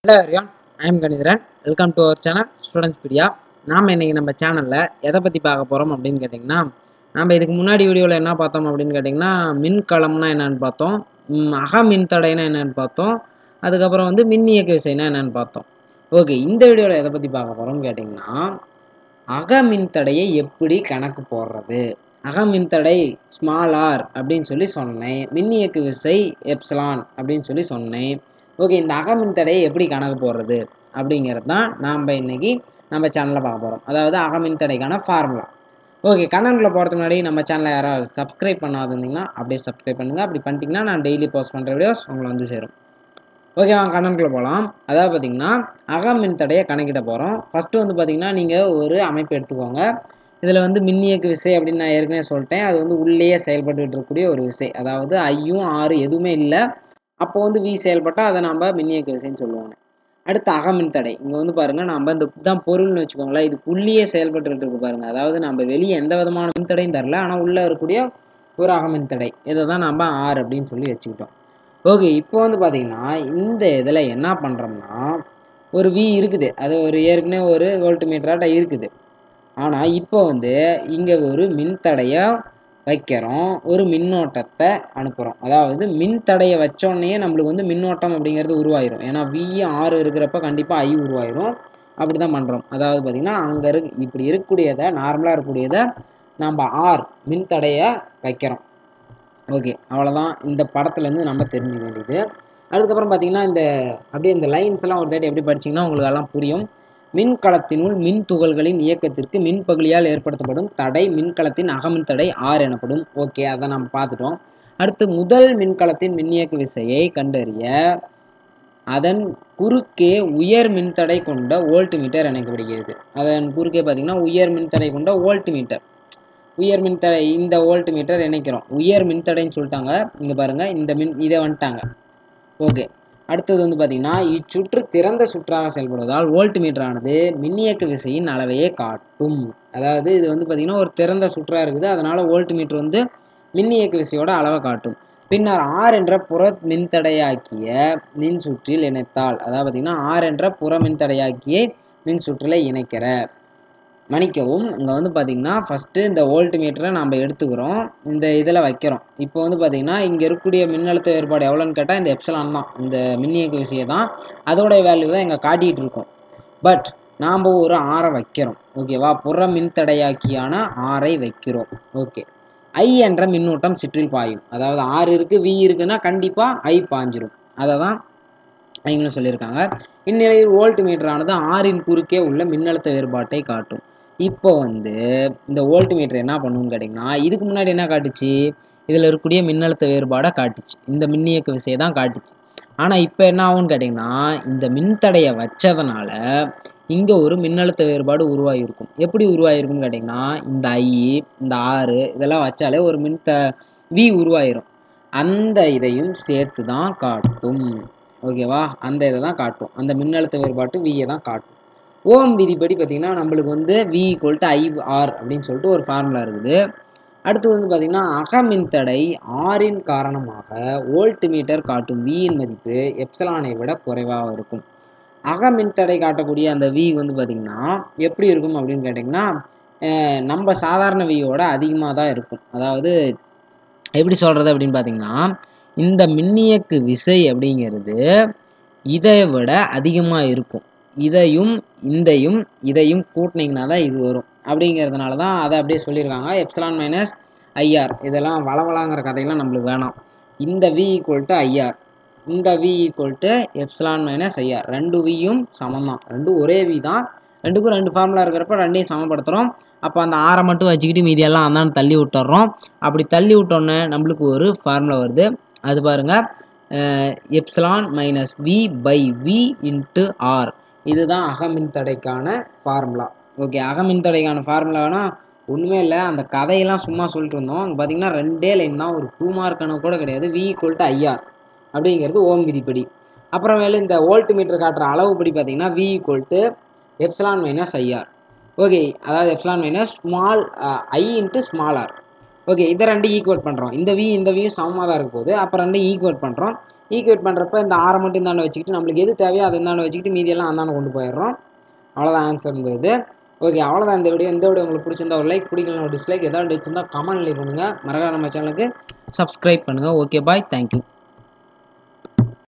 hello everyone I am Kanitharan welcome to our channel students pedia நாம் இன்னைக்கு நம்ம சேனலில் எதை பற்றி பார்க்க போகிறோம் அப்படின்னு கேட்டிங்கன்னா நம்ம இதுக்கு முன்னாடி வீடியோவில் என்ன பார்த்தோம் அப்படின்னு கேட்டிங்கன்னா மின்கலம்னா என்னன்னு பார்த்தோம் ம், அக மின்தடைனா என்னன்னு பார்த்தோம் அதுக்கப்புறம் வந்து மின் இயக்க விசைனா என்னன்னு பார்த்தோம் ஓகே இந்த வீடியோவில் எதை பற்றி பார்க்க போகிறோம்னு கேட்டிங்கன்னா அக மின்தடையை எப்படி கணக்கு போடுறது அக மின்தடை ஸ்மால் ஆர் அப்படின்னு சொல்லி சொன்னேன் மின் இயக்கு விசை எப்சிலான் அப்படின்னு சொல்லி சொன்னேன் ஓகே இந்த அக மின்தடையை எப்படி கணக்கு போடுறது அப்படிங்கிறது தான் நாம் இன்னைக்கு நம்ம சேனலில் பார்க்க போகிறோம் அதாவது அக மின்தடைக்கான ஃபார்முலா ஓகே கணக்குல போகிறதுக்கு முன்னாடி நம்ம சேனலை யாராவது சப்ஸ்கிரைப் பண்ணாதிருந்தீங்கன்னா அப்படியே சப்ஸ்கிரைப் பண்ணுங்கள் அப்படி பண்ணிட்டீங்கன்னா நான் டெய்லி போஸ்ட் பண்ணுற வீடியோஸ் உங்களை வந்து சேரும் ஓகே வாங்க கணக்குல போகலாம் அதாவது பார்த்தீங்கன்னா அக மின்தடையை கணக்கிட போகிறோம் ஃபஸ்ட்டு வந்து பார்த்தீங்கன்னா நீங்கள் ஒரு அமைப்பு எடுத்துக்கோங்க இதில் வந்து மின்னியக்கு விசை அப்படின்னு நான் ஏற்கனவே சொல்லிட்டேன் அது வந்து உள்ளேயே செயல்பட்டுட்டு இருக்கக்கூடிய ஒரு விசை அதாவது ஐயும் ஆறு எதுவுமே இல்லை அப்போ வந்து வி செயல்பட்டால் அதை நம்ம மின்னியக்க விசைன்னு சொல்லுவாங்க அடுத்து அகமின்தடை இங்கே வந்து பாருங்கள் நம்ம இந்த தான் பொருள்னு வச்சுக்கோங்களேன் இது உள்ளேயே செயல்பட்டுட்டு இருக்கு பாருங்க அதாவது நம்ம வெளியே எந்த விதமான மின்தடையும் தரல ஆனால் உள்ளே இருக்கக்கூடிய ஒரு அகமின்தடை இதை தான் நம்ம ஆறு அப்படின்னு சொல்லி வச்சுக்கிட்டோம் ஓகே இப்போ வந்து பார்த்தீங்கன்னா இந்த இதில் என்ன பண்ணுறோம்னா ஒரு வி இருக்குது அது ஒரு ஏற்கனவே ஒரு வோல்ட் மீட்டராட்ட இருக்குது ஆனால் இப்போ வந்து இங்கே ஒரு மின்தடையை வைக்கிறோம் ஒரு மின்னோட்டத்தை அனுப்புகிறோம் அதாவது மின்தடையை வச்சோடனே நம்மளுக்கு வந்து மின்னோட்டம் அப்படிங்கிறது உருவாயிரும் ஏன்னா வி ஆறு இருக்கிறப்ப கண்டிப்பாக ஐ உருவாயிரும் அப்படி தான் பண்ணுறோம் அதாவது பார்த்திங்கன்னா அங்கே இருக்கு இப்படி இருக்கக்கூடியதை நார்மலாக இருக்கக்கூடியதை நம்ம ஆர் மின்தடையை வைக்கிறோம் ஓகே அவ்வளோதான் இந்த படத்துலேருந்து நம்ம தெரிஞ்சுக்க வேண்டியது அதுக்கப்புறம் பார்த்தீங்கன்னா இந்த அப்படியே இந்த லைன்ஸ் எல்லாம் ஒரு தாட்டி எப்படி படிச்சீங்கன்னா உங்களுக்கு எல்லாம் புரியும் மின்கலத்தினுள் மின் துகள்களின் இயக்கத்திற்கு மின்பகுளியால் ஏற்படுத்தப்படும் தடை மின்கலத்தின் அகமின் தடை ஆர் எனப்படும் ஓகே அதை நம்ம பார்த்துட்டோம் அடுத்து முதல் மின்கலத்தின் மின்னியக்கு விசையை கண்டறிய அதன் குறுக்கே உயர் மின்தடை கொண்ட வோல்ட் மீட்டர் இணைக்கப்படுகிறது அதன் குறுக்கே பார்த்தீங்கன்னா உயர் மின்தடை கொண்ட வோல்ட் மீட்டர் உயர் மின்தடை இந்த வோல்ட் மீட்டர் இணைக்கிறோம் உயர் மின்தடைன்னு சொல்லிட்டாங்க இங்கே பாருங்க இந்த மின் இதை வந்துட்டாங்க ஓகே அடுத்தது வந்து பார்த்தீங்கன்னா இச்சுற்று திறந்த சுற்றாக செயல்படுவதால் வோல்ட் மீட்டரானது மின்னியக்கு விசையின் அளவையே காட்டும் அதாவது இது வந்து பார்த்தீங்கன்னா ஒரு திறந்த சுற்றாக இருக்குது அதனால வோல்ட் மீட்டர் வந்து மின்னியக்கு விசையோட அளவை காட்டும் பின்னர் ஆர் என்ற புற மின்தடையாக்கிய மின் சுற்றில் இணைத்தால் அதாவது பார்த்தீங்கன்னா ஆர் என்ற புற மின்தடையாக்கிய மின் சுற்றில் இணைக்கிற மன்னிக்கவும் இங்கே வந்து பார்த்தீங்கன்னா ஃபஸ்ட்டு இந்த வோல்ட் மீட்டரை நம்ம எடுத்துக்கிறோம் இந்த இதில் வைக்கிறோம் இப்போ வந்து பார்த்தீங்கன்னா இங்கே இருக்கக்கூடிய மின்னழுத்த வேறுபாடு எவ்வளோன்னு கேட்டால் இந்த எப்சலான் தான் இந்த மின்னியக்கு விஷயம் தான் அதோட வேல்யூ தான் இங்கே காட்டிகிட்டு இருக்கோம் பட் நாம் ஒரு ஆரை வைக்கிறோம் ஓகேவா புற மின்தடையாக்கியான ஆரை வைக்கிறோம் ஓகே ஐ என்ற மின்னூட்டம் சிற்றில் பாயும் அதாவது ஆறு இருக்குது வி இருக்குன்னா கண்டிப்பாக ஐ பாஞ்சிரும் அதை தான் அவங்களும் சொல்லியிருக்காங்க இந்நிலையில் வோல்ட் மீட்டரானது ஆறின் குறுக்கே உள்ள மின்னழுத்த வேறுபாட்டை காட்டும் இப்போ வந்து இந்த வோல்ட் மீட்டர் என்ன பண்ணுன்னு கேட்டிங்கன்னா இதுக்கு முன்னாடி என்ன காட்டுச்சு இதில் இருக்கக்கூடிய மின்னழுத்த வேறுபாடை காட்டுச்சு இந்த மின்னியக்க விசையை தான் காட்டுச்சு ஆனால் இப்போ என்ன ஆகும்னு கேட்டிங்கன்னா இந்த மின்தடையை வச்சதுனால இங்கே ஒரு மின்னழுத்த வேறுபாடு உருவாகிருக்கும் எப்படி உருவாகிருக்கும்னு கேட்டிங்கன்னா இந்த ஐ இந்த ஆறு இதெல்லாம் வச்சாலே ஒரு மின்த வி உருவாயிரும் அந்த இதையும் சேர்த்து தான் காட்டும் ஓகேவா அந்த இதை தான் காட்டும் அந்த மின்னழுத்த வேறுபாட்டு வியை தான் காட்டும் ஓம் விதிப்படி பார்த்தீங்கன்னா நம்மளுக்கு வந்து V equal to I R அப்படின்னு சொல்லிட்டு ஒரு ஃபார்முலா இருக்குது அடுத்து வந்து பார்த்தீங்கன்னா அகமின்தடை ஆரின் காரணமாக வோல்ட் மீட்டர் காட்டும் வியின் மதிப்பு எப்சலானை விட குறைவாக இருக்கும் அகமின்தடை காட்டக்கூடிய அந்த வி வந்து பார்த்திங்கன்னா எப்படி இருக்கும் அப்படின்னு கேட்டிங்கன்னா அஹ் நம்ம சாதாரண வியோட அதிகமாக தான் இருக்கும் அதாவது எப்படி சொல்கிறது அப்படின்னு பார்த்தீங்கன்னா இந்த மின்னியக்கு விசை அப்படிங்கிறது இதை விட அதிகமாக இருக்கும் இதையும் இதையும் இதையும் கூட்டினீங்கன்னா தான் இது வரும் அப்படிங்கிறதுனால தான் அதை அப்படியே சொல்லியிருக்காங்க எப்சலான் மைனஸ் ஐஆர் இதெல்லாம் வளவலாங்கிற கதையெல்லாம் நம்மளுக்கு வேணாம் இந்த வி ஈக்குவல் டு ஐஆர் இந்த V equal to epsilon minus IR ரெண்டு வியும் சமம் தான் ரெண்டும் ஒரே வி தான் ரெண்டுக்கும் ரெண்டு ஃபார்முலா இருக்கிறப்ப ரெண்டையும் சமப்படுத்துகிறோம் அப்போ அந்த ஆறை மட்டும் வச்சுக்கிட்டு மீதியெல்லாம் அந்தாண்டு தள்ளி விட்டுறோம் அப்படி தள்ளி விட்டோன்னே நம்மளுக்கு ஒரு ஃபார்முலா வருது அது பாருங்க epsilon minus V by V into R இதுதான் அகமின்தடைக்கான ஃபார்முலா ஓகே அகமின்தடைக்கான ஃபார்முலானா ஒன்றுமே இல்லை அந்த கதையெல்லாம் சும்மா சொல்லிட்டு இருந்தோம் அங்கே பார்த்தீங்கன்னா ரெண்டே லைன் தான் ஒரு டூ மார்க் கணக்கு கூட கிடையாது வி ஈக்குவல் டு ஐஆர் அப்படிங்கிறது ஓம் விதிப்படி அப்புறமேலு இந்த வோல்ட் மீட்டர் காட்டுற அளவுப்படி பார்த்தீங்கன்னா V equal to epsilon minus IR okay அதாவது epsilon minus small I into small R okay இதை ரெண்டு ஈக்குவேட் பண்ணுறோம் இந்த வி இந்த வியும் சமமாக தான் இருக்க போகுது அப்போ ரெண்டு ஈக்குவேட் பண்ணுறோம் ஈக்குவேட் பண்ணுறப்ப இந்த ஆறை மட்டும் இந்தாண்ட வச்சுக்கிட்டு நம்மளுக்கு எது தேவையோ அதை இந்தாண்ட வச்சுக்கிட்டு மீதியெல்லாம் அந்தாண்ட கொண்டு போயிடுறோம் அவ்வளோதான் ஆன்சர் இந்த இது ஓகே அவ்வளோதான் இந்த வீடியோ இந்த வீடியோ உங்களுக்கு பிடிச்சிருந்தா ஒரு லைக் பிடிக்கல ஒரு டிஸ்லைக் ஏதாவது வச்சிருந்தா கமெண்ட் லீவ் பண்ணுங்கள் மறக்காம நம்ம சேனலுக்கு சப்ஸ்கிரைப் பண்ணுங்கள் ஓகே பாய் தேங்க்யூ